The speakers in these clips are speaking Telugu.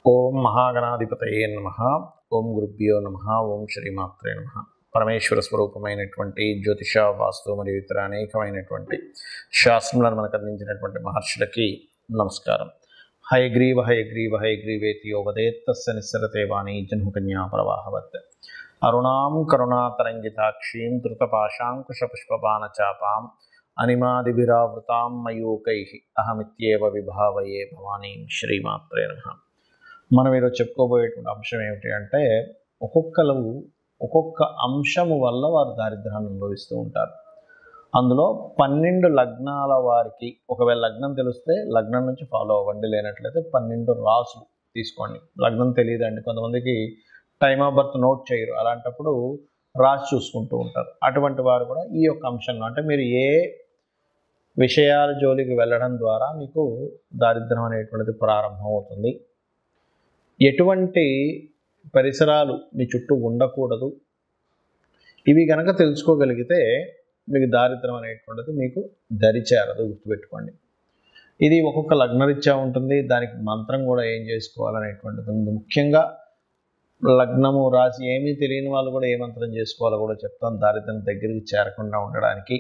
ఓం మహాగణాధిపతయే నమ ఓం గురుభ్యో నమ ఓం శ్రీమాత్రే నమ పరమేశ్వర స్వరూపమైనటువంటి జ్యోతిష వాస్తు మరియు ఇతర అనేకమైనటువంటి శాస్త్రములను మనకు అందించినటువంటి మహర్షులకి నమస్కారం హయగ్రీవ హయగ్రీవ హయగ్రీవేతి యోవదేత్తస్య నిస్సరతే వాణి జన్మకన్యా ప్రవాహవత్ అరుణాం కరుణాతరంగితాక్షీం ధృతపాశాంకుశపుష్పబాణచాపాం అనిమాదిభిరావృతాం మయూకై అహమిత్యేవ విభావయే భవానీం శ్రీమాత్రే నమ మనం ఈరోజు చెప్పుకోబోయేటువంటి అంశం ఏమిటి అంటే ఒక్కొక్కరు ఒక్కొక్క అంశము వల్ల వారు దారిద్ర్యాన్ని అనుభవిస్తూ ఉంటారు అందులో పన్నెండు లగ్నాల వారికి ఒకవేళ లగ్నం తెలిస్తే లగ్నం నుంచి ఫాలో అవ్వండి లేనట్లయితే పన్నెండు రాసులు తీసుకోండి లగ్నం తెలియదండి కొంతమందికి టైమ్ ఆఫ్ బర్త్ నోట్ చేయరు అలాంటప్పుడు రాసి చూసుకుంటూ ఉంటారు అటువంటి వారు కూడా ఈ యొక్క అంశంలో అంటే మీరు ఏ విషయాల జోలికి వెళ్ళడం ద్వారా మీకు దారిద్ర్యం అనేటువంటిది ప్రారంభం అవుతుంది ఎటువంటి పరిసరాలు మీ చుట్టూ ఉండకూడదు ఇవి కనుక తెలుసుకోగలిగితే మీకు దారిద్రం అనేటువంటిది మీకు దరిచేరదు గుర్తుపెట్టుకోండి ఇది ఒక్కొక్క లగ్నరీత్యా ఉంటుంది దానికి మంత్రం కూడా ఏం చేసుకోవాలనేటువంటిది ఉంది ముఖ్యంగా లగ్నము రాసి ఏమీ తెలియని వాళ్ళు కూడా ఏ మంత్రం చేసుకోవాలో కూడా చెప్తాను దారిద్రం దగ్గరికి చేరకుండా ఉండడానికి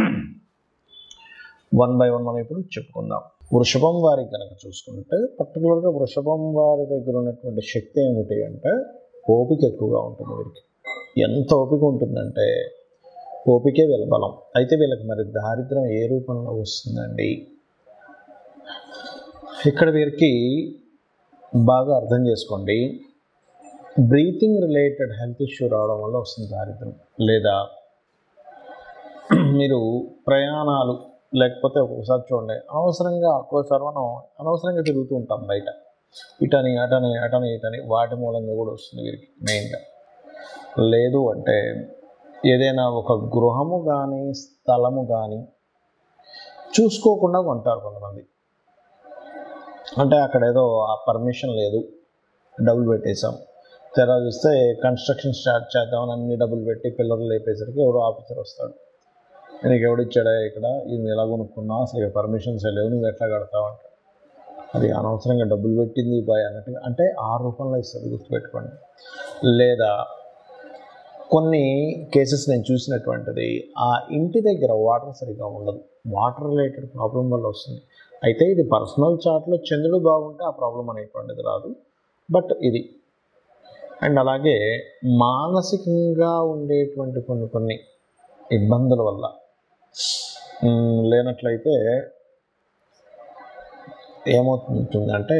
వన్ బై వన్ మనం ఇప్పుడు చెప్పుకుందాం వృషభం వారికి కనుక చూసుకుంటే పర్టికులర్గా వృషభం వారి దగ్గర ఉన్నటువంటి శక్తి ఏమిటి అంటే ఓపిక ఎక్కువగా ఉంటుంది వీరికి ఎంత ఓపిక ఉంటుందంటే ఓపికే వీళ్ళ బలం అయితే వీళ్ళకి మరి దారిద్రం ఏ రూపంలో వస్తుందండి ఇక్కడ వీరికి బాగా అర్థం చేసుకోండి బ్రీతింగ్ రిలేటెడ్ హెల్త్ ఇష్యూ రావడం వల్ల వస్తుంది దారిద్రం లేదా మీరు ప్రయాణాలు లేకపోతే ఒక్కొక్కసారి చూడండి అనవసరంగా ఒక్కోసారి మనం అనవసరంగా తిరుగుతూ ఉంటాం బయట ఇటని అటని అటని ఇటని వాటి మూలంగా కూడా వస్తుంది వీరికి మెయిన్గా లేదు అంటే ఏదైనా ఒక గృహము కానీ స్థలము కానీ చూసుకోకుండా కొంటారు కొంతమంది అంటే అక్కడ ఏదో ఆ పర్మిషన్ లేదు డబ్బులు పెట్టేశాం తెరా చూస్తే కన్స్ట్రక్షన్ స్టార్ట్ చేద్దామని అన్ని డబ్బులు పెట్టి పిల్లలు లేపేసరికి ఎవరో ఆఫీసర్ వస్తాడు నీకు ఎవడిచ్చాడా ఇక్కడ ఇది ఎలా కొనుక్కున్నావు అసలు ఇక్కడ పర్మిషన్స్ లేవు నువ్వు ఎట్లా కడతావు అంటే అది అనవసరంగా డబ్బులు పెట్టింది బాయ్ అన్నట్టుగా అంటే ఆ రూపంలో ఇస్తుంది గుర్తుపెట్టుకోండి లేదా కొన్ని కేసెస్ నేను చూసినటువంటిది ఆ ఇంటి దగ్గర వాటర్ సరిగ్గా ఉండదు వాటర్ రిలేటెడ్ ప్రాబ్లం వల్ల వస్తుంది అయితే ఇది పర్సనల్ చార్ట్లో చంద్రుడు బాగుంటే ఆ ప్రాబ్లం అనేటువంటిది రాదు బట్ ఇది అండ్ అలాగే మానసికంగా ఉండేటువంటి కొన్ని కొన్ని ఇబ్బందుల వల్ల లేనట్లయితే ఏమవుతుందంటే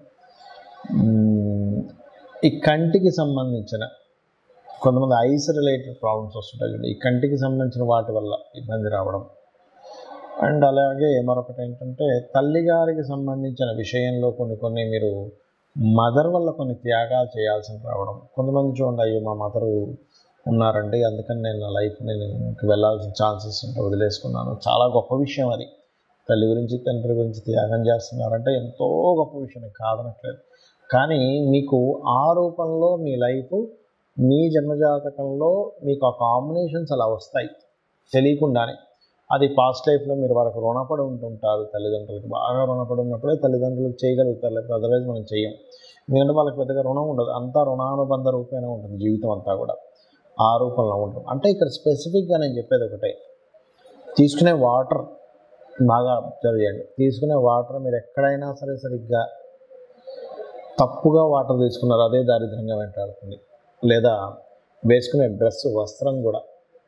ఈ కంటికి సంబంధించిన కొంతమంది ఐస్ రిలేటెడ్ ప్రాబ్లమ్స్ వస్తుంటాయి చూడండి ఈ కంటికి సంబంధించిన వాటి వల్ల ఇబ్బంది రావడం అండ్ అలాగే మరొకటి ఏంటంటే తల్లిగారికి సంబంధించిన విషయంలో కొన్ని కొన్ని మీరు మదర్ వల్ల కొన్ని త్యాగాలు చేయాల్సి రావడం కొంతమంది చూడండి అయ్యో మా మదరు ఉన్నారండి అందుకని నేను నా లైఫ్ నేను వెళ్ళాల్సిన ఛాన్సెస్ ఉంటే వదిలేసుకున్నాను చాలా గొప్ప విషయం అది తల్లి గురించి తండ్రి గురించి త్యాగం చేస్తున్నారంటే ఎంతో గొప్ప విషయం కాదనట్లేదు కానీ మీకు ఆ రూపంలో మీ లైఫ్ మీ జన్మజాతకంలో మీకు ఆ కాంబినేషన్స్ అలా వస్తాయి తెలియకుండానే అది పాస్ట్ లైఫ్లో మీరు వాళ్ళకి రుణపడి ఉంటుంటారు తల్లిదండ్రులకు బాగా రుణపడి ఉన్నప్పుడే తల్లిదండ్రులకు చేయగలుగుతారు లేకపోతే అదర్వైజ్ మనం చేయం ఎందుకంటే వాళ్ళకి పెద్దగా రుణం ఉండదు అంతా రుణానుబంధ రూపేణ ఉంటుంది జీవితం అంతా కూడా ఆ రూపంలో ఉంటుంది అంటే ఇక్కడ స్పెసిఫిక్గా నేను చెప్పేది ఒకటే తీసుకునే వాటర్ బాగా అబ్జర్వ్ చేయండి తీసుకునే వాటర్ మీరు ఎక్కడైనా సరే సరిగ్గా తప్పుగా వాటర్ తీసుకున్నారు అదే దారిద్రంగా వెంటాడుతుంది లేదా వేసుకునే డ్రెస్ వస్త్రం కూడా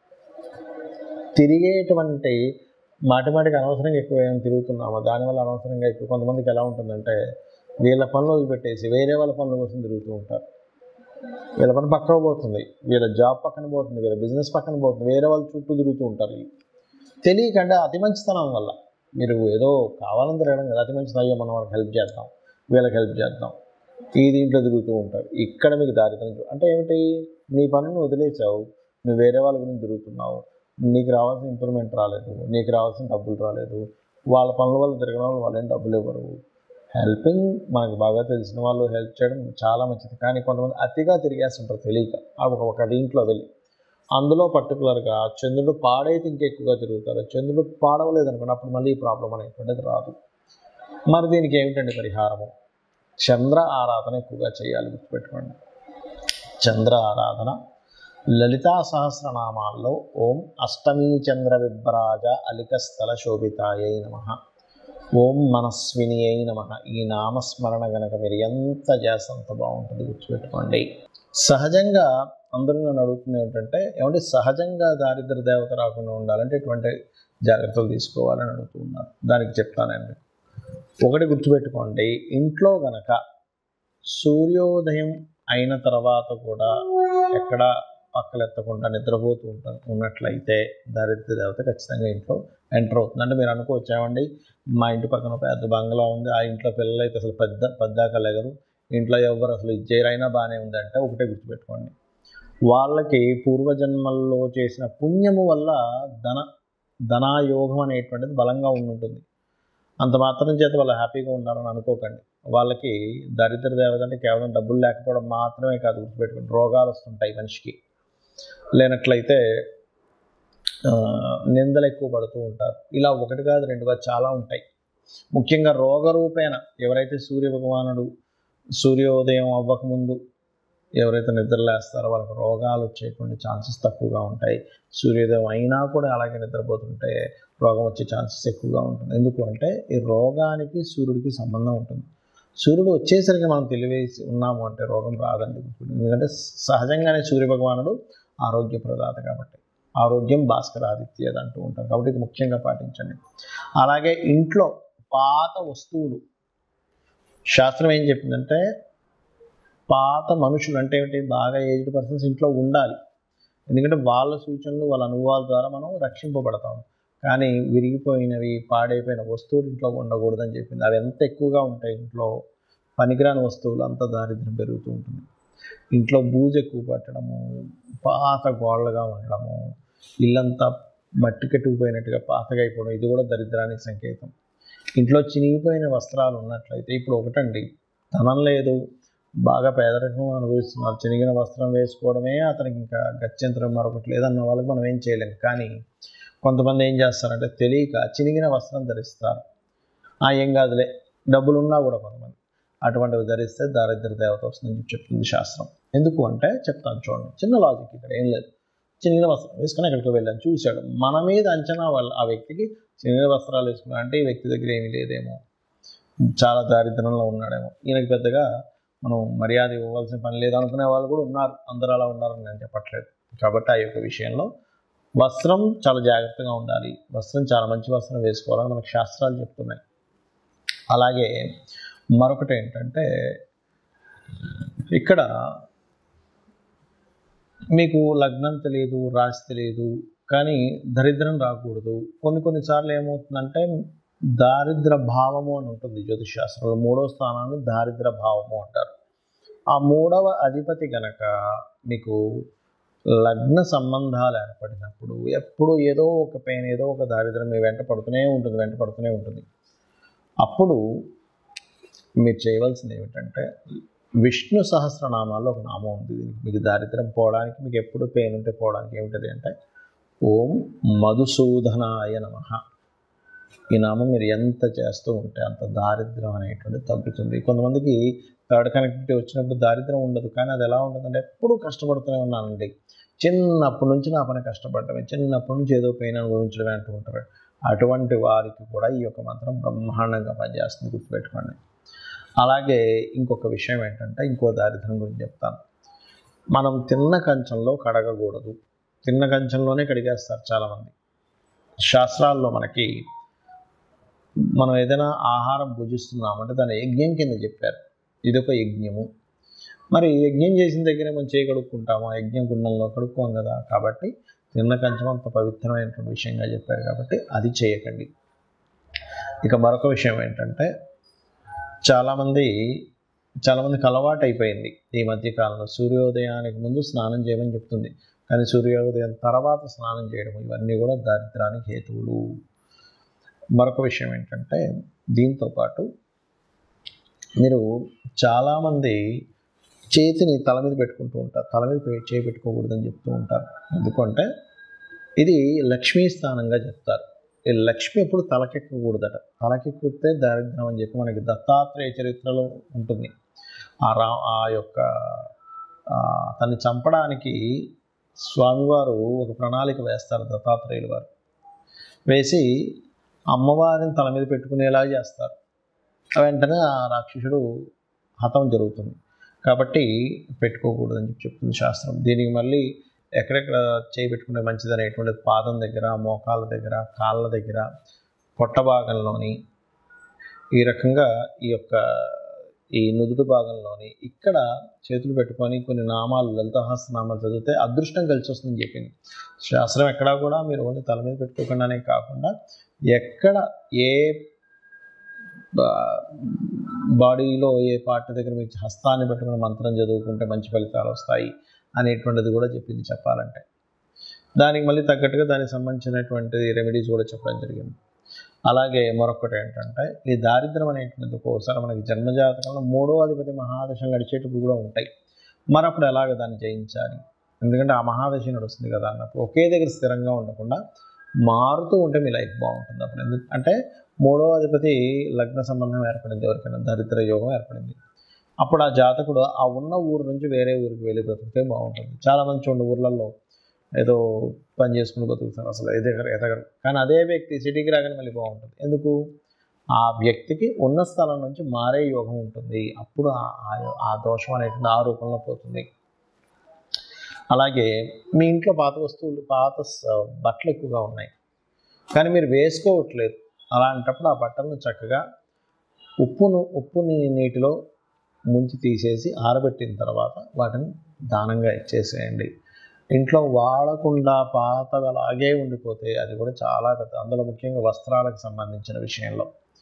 తిరిగేటువంటి మాటి మాటికి అనవసరంగా ఎక్కువ ఏం తిరుగుతున్నామో దానివల్ల అనవసరంగా ఎక్కువ కొంతమందికి ఎలా ఉంటుందంటే వీళ్ళ పనులు వదిలిపెట్టేసి వేరే వాళ్ళ పనుల కోసం తిరుగుతూ ఉంటారు వీళ్ళ పని పక్కన పోతుంది వీళ్ళ జాబ్ పక్కన పోతుంది వీళ్ళ బిజినెస్ పక్కన పోతుంది వేరే వాళ్ళు చుట్టూ తిరుగుతూ ఉంటారు తెలియకంటే అతి మంచితనం వల్ల మీరు ఏదో కావాలని తిరగడం కదా అతి మంచిది అయ్యో మనం వాళ్ళకి హెల్ప్ చేద్దాం వీళ్ళకి హెల్ప్ చేద్దాం ఈ దీంట్లో తిరుగుతూ ఉంటారు ఇక్కడ మీకు దారిద్రం అంటే ఏమిటి నీ పనులను వదిలేసావు నువ్వు వేరే వాళ్ళ గురించి తిరుగుతున్నావు నీకు రావాల్సిన ఇంప్రూవ్మెంట్ రాలేదు నీకు రావాల్సిన డబ్బులు రాలేదు వాళ్ళ పనుల వల్ల తిరగడం వల్ల వాళ్ళేం డబ్బులు ఇవ్వరు హెల్పింగ్ మనకు బాగా తెలిసిన వాళ్ళు హెల్ప్ చేయడం చాలా మంచిది కానీ కొంతమంది అతిగా తిరిగేస్తుంటారు తెలియక ఒక ఒక దీంట్లో వెళ్ళి అందులో పర్టికులర్గా చంద్రుడు పాడైతే ఇంకెక్కువగా తిరుగుతారు చంద్రుడు పాడవలేదు అనుకోండి అప్పుడు మళ్ళీ ఈ ప్రాబ్లం అనేటువంటిది రాదు మరి దీనికి ఏమిటండి పరిహారము చంద్ర ఆరాధన ఎక్కువగా చేయాలి గుర్తుపెట్టుకోండి చంద్ర ఆరాధన లలితా సహస్రనామాల్లో ఓం అష్టమీ చంద్ర విభ్రాజ అలికస్థల శోభితాయై నమ ఓం మనస్విని అయి నమ ఈ నామస్మరణ గనక మీరు ఎంత చేస్తే అంత బాగుంటుంది గుర్తుపెట్టుకోండి సహజంగా అందరూ నన్ను అడుగుతుంది ఏంటంటే ఏమంటే సహజంగా దారిద్ర దేవత రాకుండా ఉండాలంటే ఎటువంటి జాగ్రత్తలు తీసుకోవాలని అడుగుతున్నారు దానికి చెప్తానండి ఒకటి గుర్తుపెట్టుకోండి ఇంట్లో గనక సూర్యోదయం అయిన తర్వాత కూడా ఎక్కడ పక్కలెత్తకుండా నిద్రపోతూ ఉంటా ఉన్నట్లయితే దారిద్ర దేవత ఖచ్చితంగా ఇంట్లో ఎంటర్ అవుతుంది అంటే మీరు అనుకోవచ్చు ఏమండి మా ఇంటి పక్కన పెద్ద బంగ్లా ఉంది ఆ ఇంట్లో పిల్లలు అయితే అసలు పెద్ద పెద్దాక లేగరు ఇంట్లో ఎవరు అసలు ఇచ్చేరైనా బాగానే ఉంది అంటే ఒకటే గుర్తుపెట్టుకోండి వాళ్ళకి పూర్వజన్మల్లో చేసిన పుణ్యము వల్ల ధన ధనాయోగం అనేటువంటిది బలంగా ఉండి ఉంటుంది అంత మాత్రం చేత వాళ్ళు హ్యాపీగా ఉన్నారని అనుకోకండి వాళ్ళకి దరిద్ర దేవత అంటే కేవలం డబ్బులు లేకపోవడం మాత్రమే కాదు గుర్తుపెట్టుకోండి రోగాలు వస్తుంటాయి మనిషికి లేనట్లయితే ఆ, నిందలు ఎక్కువ పడుతూ ఉంటారు ఇలా ఒకటి కాదు రెండు కాదు చాలా ఉంటాయి ముఖ్యంగా రోగరూపేణ ఎవరైతే సూర్య భగవానుడు సూర్యోదయం అవ్వకముందు ఎవరైతే నిద్రలేస్తారో వాళ్ళకి రోగాలు వచ్చేటువంటి ఛాన్సెస్ తక్కువగా ఉంటాయి సూర్యోదయం అయినా కూడా అలాగే నిద్రపోతుంటే రోగం వచ్చే ఛాన్సెస్ ఎక్కువగా ఉంటుంది ఎందుకు అంటే ఈ రోగానికి సూర్యుడికి సంబంధం ఉంటుంది సూర్యుడు వచ్చేసరికి మనం తెలివేసి ఉన్నాము అంటే రోగం రాదండి ఎందుకంటే సహజంగానే సూర్య భగవానుడు ఆరోగ్య ప్రదాత కాబట్టి ఆరోగ్యం భాస్కరాదిత్యది అంటూ ఉంటారు కాబట్టి ఇది ముఖ్యంగా పాటించండి అలాగే ఇంట్లో పాత వస్తువులు శాస్త్రం ఏం చెప్పిందంటే పాత మనుషులు అంటే ఏంటి బాగా ఏజ్డ్ పర్సన్స్ ఇంట్లో ఉండాలి ఎందుకంటే వాళ్ళ సూచనలు వాళ్ళ అనుభవాల ద్వారా మనం రక్షింపబడతాం కానీ విరిగిపోయినవి పాడైపోయిన వస్తువులు ఇంట్లో ఉండకూడదని చెప్పింది అవి ఎంత ఎక్కువగా ఉంటాయి ఇంట్లో పనికిరాని వస్తువులు అంత దారిద్ర్యం పెరుగుతూ ఉంటుంది ఇంట్లో బూజు ఎక్కువ పట్టడము పాత గోళ్ళగా ఉండడము ఇల్లంతా మట్టి కట్టుకుపోయినట్టుగా పాతగా అయిపోవడం ఇది కూడా దరిద్రానికి సంకేతం ఇంట్లో చినిగిపోయిన వస్త్రాలు ఉన్నట్లయితే ఇప్పుడు ఒకటండి ధనం లేదు బాగా పేదరికం అనుభవిస్తున్నారు చినిగిన వస్త్రం వేసుకోవడమే అతనికి ఇంకా గత్యంతరం మరొకటి లేదన్న వాళ్ళకి మనం ఏం చేయలేం కానీ కొంతమంది ఏం చేస్తారంటే తెలియక చినిగిన వస్త్రం ధరిస్తారు ఆ ఏం కాదులే డబ్బులు ఉన్నా కూడా కొంతమంది అటువంటివి ధరిస్తే దారిద్ర దేవత వస్తుందని చెప్తుంది శాస్త్రం ఎందుకు అంటే చెప్తాను చూడండి చిన్న లాజిక్ ఇక్కడ ఏం లేదు చిన్న వస్త్రం వేసుకుని ఎక్కడికి వెళ్ళాను చూశాడు మన మీద అంచనా వల్ల ఆ వ్యక్తికి చిన్న వస్త్రాలు వేసుకున్నా అంటే ఈ వ్యక్తి దగ్గర ఏమీ లేదేమో చాలా దారిద్రంలో ఉన్నాడేమో ఈయనకి పెద్దగా మనం మర్యాద ఇవ్వవలసిన పని లేదు అనుకునే వాళ్ళు కూడా ఉన్నారు అందరూ అలా ఉన్నారని నేను చెప్పట్లేదు కాబట్టి ఆ యొక్క విషయంలో వస్త్రం చాలా జాగ్రత్తగా ఉండాలి వస్త్రం చాలా మంచి వస్త్రం వేసుకోవాలని మనకు శాస్త్రాలు చెప్తున్నాయి అలాగే మరొకటి ఏంటంటే ఇక్కడ మీకు లగ్నం తెలియదు రాశి తెలియదు కానీ దరిద్రం రాకూడదు కొన్ని కొన్నిసార్లు ఏమవుతుందంటే దారిద్ర భావము అని ఉంటుంది జ్యోతిష్ శాస్త్రంలో మూడవ స్థానాన్ని దారిద్ర భావము అంటారు ఆ మూడవ అధిపతి గనక మీకు లగ్న సంబంధాలు ఏర్పడినప్పుడు ఎప్పుడు ఏదో ఒక పెయిన్ ఏదో ఒక దారిద్రం మీ వెంట పడుతూనే ఉంటుంది వెంట పడుతూనే ఉంటుంది అప్పుడు మీరు చేయవలసింది ఏమిటంటే విష్ణు సహస్రనామాల్లో ఒక నామం ఉంది దీనికి మీకు దారిద్రం పోవడానికి మీకు ఎప్పుడు పెయిన్ ఉంటే పోవడానికి ఏమిటది అంటే ఓం మధుసూదనాయ నమ ఈ నామం మీరు ఎంత చేస్తూ ఉంటే అంత దారిద్రం అనేటువంటి తగ్గుతుంది కొంతమందికి థర్డ్ కనెక్టివిటీ వచ్చినప్పుడు దారిద్రం ఉండదు కానీ అది ఎలా ఉంటుందంటే ఎప్పుడూ కష్టపడుతూనే ఉన్నానండి చిన్నప్పటి నుంచి నా పని కష్టపడటమే చిన్నప్పటి నుంచి ఏదో పెయిన్ అనుభవించడమే అంటూ ఉంటారు అటువంటి వారికి కూడా ఈ యొక్క మంత్రం బ్రహ్మాండంగా పనిచేస్తుంది గుర్తుపెట్టుకోండి అలాగే ఇంకొక విషయం ఏంటంటే ఇంకో దారిద్ర్యం గురించి చెప్తాను మనం తిన్న కంచంలో కడగకూడదు తిన్న కంచంలోనే కడిగేస్తారు చాలామంది శాస్త్రాల్లో మనకి మనం ఏదైనా ఆహారం భుజిస్తున్నామంటే దాన్ని యజ్ఞం కింద చెప్పారు ఇది ఒక యజ్ఞము మరి యజ్ఞం చేసిన దగ్గరే మనం చేయి కడుక్కుంటామా యజ్ఞం గుండంలో కడుక్కోం కదా కాబట్టి తిన్న కంచం అంత పవిత్రమైనటువంటి విషయంగా చెప్పారు కాబట్టి అది చేయకండి ఇక మరొక విషయం ఏంటంటే చాలామంది చాలామందికి అలవాటు అయిపోయింది ఈ మధ్య కాలంలో సూర్యోదయానికి ముందు స్నానం చేయమని చెప్తుంది కానీ సూర్యోదయం తర్వాత స్నానం చేయడం ఇవన్నీ కూడా దారిద్రానికి హేతువులు మరొక విషయం ఏంటంటే దీంతో పాటు మీరు చాలామంది చేతిని తల మీద పెట్టుకుంటూ ఉంటారు తల మీద పె- చేయి పెట్టుకోకూడదని చెప్తూ ఉంటారు ఎందుకంటే ఇది లక్ష్మీ స్థానంగా చెప్తారు ఈ లక్ష్మి ఎప్పుడు తలకెక్కకూడదట తలకెక్కితే దారిద్ర్యం అని చెప్పి మనకి దత్తాత్రేయ చరిత్రలో ఉంటుంది ఆ రా ఆ యొక్క ఆ, తన్ని చంపడానికి స్వామివారు ఒక ప్రణాళిక వేస్తారు దత్తాత్రేయులు వారు వేసి అమ్మవారిని తల మీద పెట్టుకునేలా చేస్తారు వెంటనే ఆ రాక్షసుడు హతం జరుగుతుంది కాబట్టి పెట్టుకోకూడదని చెప్పి చెప్తుంది శాస్త్రం దీనికి మళ్ళీ ఎక్కడెక్కడ చేయి పెట్టుకుంటే మంచిది అనేటువంటి పాదం దగ్గర మోకాళ్ళ దగ్గర కాళ్ళ దగ్గర పొట్ట భాగంలోని ఈ రకంగా ఈ యొక్క ఈ నుదుటి భాగంలోని ఇక్కడ చేతులు పెట్టుకొని కొన్ని నామాలు లలితహాస్త నామాలు చదివితే అదృష్టం కలిసి వస్తుందని చెప్పింది శాస్త్రం ఎక్కడా కూడా మీరు ఓన్లీ తల మీద పెట్టుకోకుండానే కాకుండా ఎక్కడ ఏ బా- బాడీలో ఏ పార్ట్ దగ్గర మీకు హస్తాన్ని పెట్టుకుని మంత్రం చదువుకుంటే మంచి ఫలితాలు వస్తాయి అనేటువంటిది కూడా చెప్పింది చెప్పాలంటే దానికి మళ్ళీ తగ్గట్టుగా దానికి సంబంధించినటువంటి రెమెడీస్ కూడా చెప్పడం జరిగింది అలాగే మరొకటి ఏంటంటే ఈ దారిద్రం అనేటువంటిది ఒక్కోసారి మనకి జన్మజాతకంలో మూడో అధిపతి మహాదశం గడిచేటప్పుడు కూడా ఉంటాయి మరి అప్పుడు ఎలాగ దాన్ని జయించాలి ఎందుకంటే ఆ మహాదశ నడుస్తుంది కదా అన్నప్పుడు ఒకే దగ్గర స్థిరంగా ఉండకుండా మారుతూ ఉంటే మీ లైఫ్ బాగుంటుంది అప్పుడు ఎందుకు అంటే మూడో అధిపతి లగ్న సంబంధం ఏర్పడింది ఎవరికైనా దరిద్ర యోగం ఏర్పడింది అప్పుడు ఆ జాతకుడు ఆ ఉన్న ఊరు నుంచి వేరే ఊరికి వెళ్ళి బ్రతికితే బాగుంటుంది చాలామంది చూడండి ఊర్లలో ఏదో పని చేసుకుని బతుకుతారు అసలు ఎదగరు ఎదగరు కానీ అదే వ్యక్తి సిటీకి రాగానే మళ్ళీ బాగుంటుంది ఎందుకు ఆ వ్యక్తికి ఉన్న స్థలం నుంచి మారే యోగం ఉంటుంది అప్పుడు ఆ- ఆ- ఆ దోషం అనేటువంటి ఆ రూపంలో పోతుంది అలాగే మీ ఇంట్లో పాత వస్తువులు పాత స- బట్టలు ఎక్కువగా ఉన్నాయి కానీ మీరు వేసుకోవట్లేదు అలాంటప్పుడు ఆ బట్టలను చక్కగా ఉప్పును ఉప్పుని నీటిలో ముంచి తీసేసి ఆరబెట్టిన తర్వాత వాటిని దానంగా ఇచ్చేసేయండి ఇంట్లో వాడకుండా పాతగా అలాగే ఉండిపోతే అది కూడా చాలా పెద్ద అందులో ముఖ్యంగా వస్త్రాలకు సంబంధించిన విషయంలో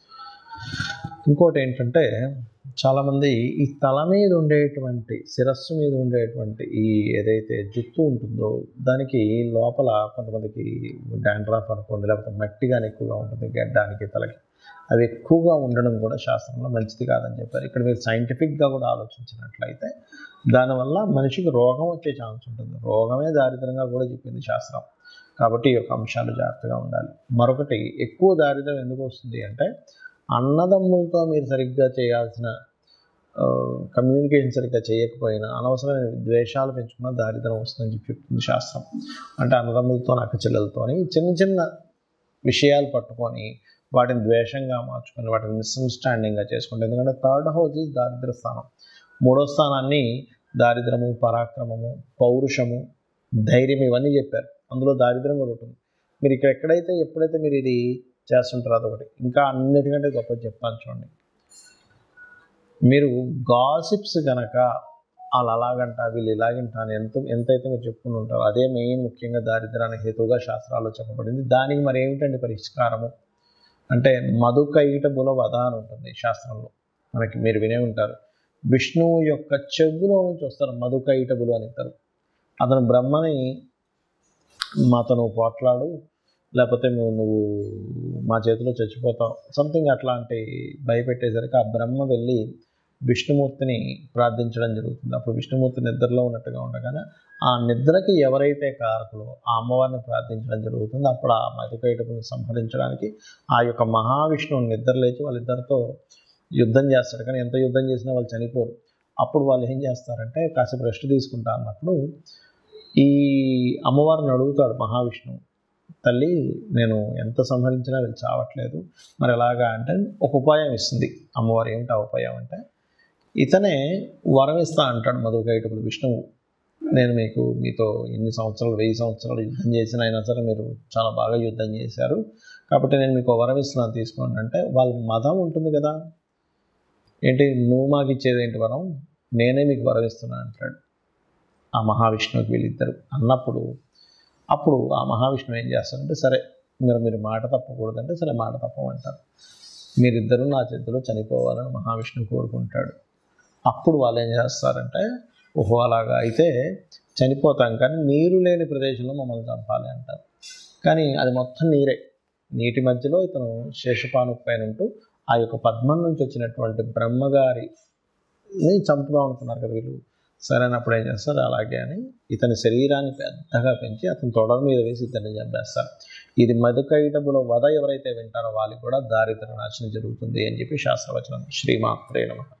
ఇంకోటి ఏంటంటే చాలామంది ఈ తల మీద ఉండేటువంటి శిరస్సు మీద ఉండేటువంటి ఈ ఏదైతే జుత్తు ఉంటుందో దానికి లోపల కొంతమందికి డాండ్రాఫ్ అనుకోండి లేకపోతే మట్టి కానీ ఎక్కువగా ఉంటుంది గడ్డానికి తలకి అవి ఎక్కువగా ఉండడం కూడా శాస్త్రంలో మంచిది కాదని చెప్పారు ఇక్కడ మీరు సైంటిఫిక్గా కూడా ఆలోచించినట్లయితే దానివల్ల మనిషికి రోగం వచ్చే ఛాన్స్ ఉంటుంది రోగమే దారిద్రంగా కూడా చెప్పింది శాస్త్రం కాబట్టి ఈ యొక్క అంశాలు జాగ్రత్తగా ఉండాలి మరొకటి ఎక్కువ దారిద్రం ఎందుకు వస్తుంది అంటే అన్నదమ్ములతో మీరు సరిగ్గా చేయాల్సిన కమ్యూనికేషన్ సరిగ్గా చేయకపోయినా అనవసరమైన ద్వేషాలు పెంచుకున్న దారిద్రం వస్తుందని చెప్పి చెప్తుంది శాస్త్రం అంటే అన్నదమ్ములతో అక్క చెల్లెలతోని చిన్న చిన్న విషయాలు పట్టుకొని వాటిని ద్వేషంగా మార్చుకొని వాటిని మిస్అండర్స్టాండింగ్గా చేసుకుంటే ఎందుకంటే థర్డ్ హౌస్ ఇస్ దారిద్ర స్థానం మూడో స్థానాన్ని దారిద్రము పరాక్రమము పౌరుషము ధైర్యం ఇవన్నీ చెప్పారు అందులో దారిద్రం కూడా ఉంటుంది మీరు ఇక్కడ ఎక్కడైతే ఎప్పుడైతే మీరు ఇది చేస్తుంటారో అదొకటి ఇంకా అన్నిటికంటే గొప్ప చెప్తాను చూడండి మీరు గాసిప్స్ గనక వాళ్ళు అలాగంట వీళ్ళు ఇలాగంట అని ఎంత ఎంతైతే మీరు చెప్పుకుని ఉంటారో అదే మెయిన్ ముఖ్యంగా దారిద్రానికి హేతువుగా శాస్త్రాల్లో చెప్పబడింది దానికి మరి ఏమిటండి పరిష్కారము అంటే మధుకైట బుల వధ అని ఉంటుంది శాస్త్రంలో మనకి మీరు వినే ఉంటారు విష్ణువు యొక్క చెవులో నుంచి వస్తారు మధుకైటబులు అని అంటారు అతను బ్రహ్మని మాతో నువ్వు పోట్లాడు లేకపోతే నువ్వు నువ్వు మా చేతిలో చచ్చిపోతావు సంథింగ్ అట్లాంటి భయపెట్టేసరికి ఆ బ్రహ్మ వెళ్ళి విష్ణుమూర్తిని ప్రార్థించడం జరుగుతుంది అప్పుడు విష్ణుమూర్తి నిద్రలో ఉన్నట్టుగా ఉండగానే ఆ నిద్రకి ఎవరైతే కారకులో ఆ అమ్మవారిని ప్రార్థించడం జరుగుతుంది అప్పుడు ఆ మధుకైటపుని సంహరించడానికి ఆ యొక్క మహావిష్ణువు నిద్ర లేచి వాళ్ళిద్దరితో యుద్ధం చేస్తాడు కానీ ఎంత యుద్ధం చేసినా వాళ్ళు చనిపోరు అప్పుడు వాళ్ళు ఏం చేస్తారంటే కాసేపు రెస్ట్ తీసుకుంటా అన్నప్పుడు ఈ అమ్మవారిని అడుగుతాడు మహావిష్ణువు తల్లి నేను ఎంత సంహరించినా వీళ్ళు చావట్లేదు మరి ఎలాగా అంటే ఒక ఉపాయం ఇస్తుంది అమ్మవారు ఏమిటి ఆ ఉపాయం అంటే ఇతనే వరం ఇస్తా అంటాడు మధుకైటపుడు విష్ణువు నేను మీకు మీతో ఎన్ని సంవత్సరాలు వెయ్యి సంవత్సరాలు యుద్ధం చేసిన అయినా సరే మీరు చాలా బాగా యుద్ధం చేశారు కాబట్టి నేను మీకు ఒక వరం ఇస్తున్నాను తీసుకోండి అంటే వాళ్ళ మతం ఉంటుంది కదా ఏంటి నువ్వు మాకు ఇచ్చేది ఏంటి వరం నేనే మీకు వరం ఇస్తున్నా అంటాడు ఆ మహావిష్ణువుకి వీళ్ళిద్దరు అన్నప్పుడు అప్పుడు ఆ మహావిష్ణువు ఏం చేస్తారంటే సరే మీరు మీరు మాట తప్పకూడదంటే సరే మాట తప్పమంటారు మీరిద్దరూ నా చేతిలో చనిపోవాలని మహావిష్ణువు కోరుకుంటాడు అప్పుడు వాళ్ళు ఏం చేస్తారంటే ఓహో అలాగా అయితే చనిపోతాం కానీ నీరు లేని ప్రదేశంలో మమ్మల్ని చంపాలి అంటారు కానీ అది మొత్తం నీరే నీటి మధ్యలో ఇతను శేషపాను పైన ఉంటూ ఆ యొక్క పద్మం నుంచి వచ్చినటువంటి బ్రహ్మగారిని చంపుదాం అనుకున్నారు కదా వీళ్ళు సరైనప్పుడు ఏం చేస్తారు అలాగే అని ఇతని శరీరాన్ని పెద్దగా పెంచి అతని తొడల మీద వేసి ఇతన్ని చంపేస్తారు ఇది మధుకైటబుల వధ ఎవరైతే వింటారో వాళ్ళకి కూడా దారిద్ర నాశనం జరుగుతుంది అని చెప్పి శాస్త్రవచనం శ్రీమాత్రే నమ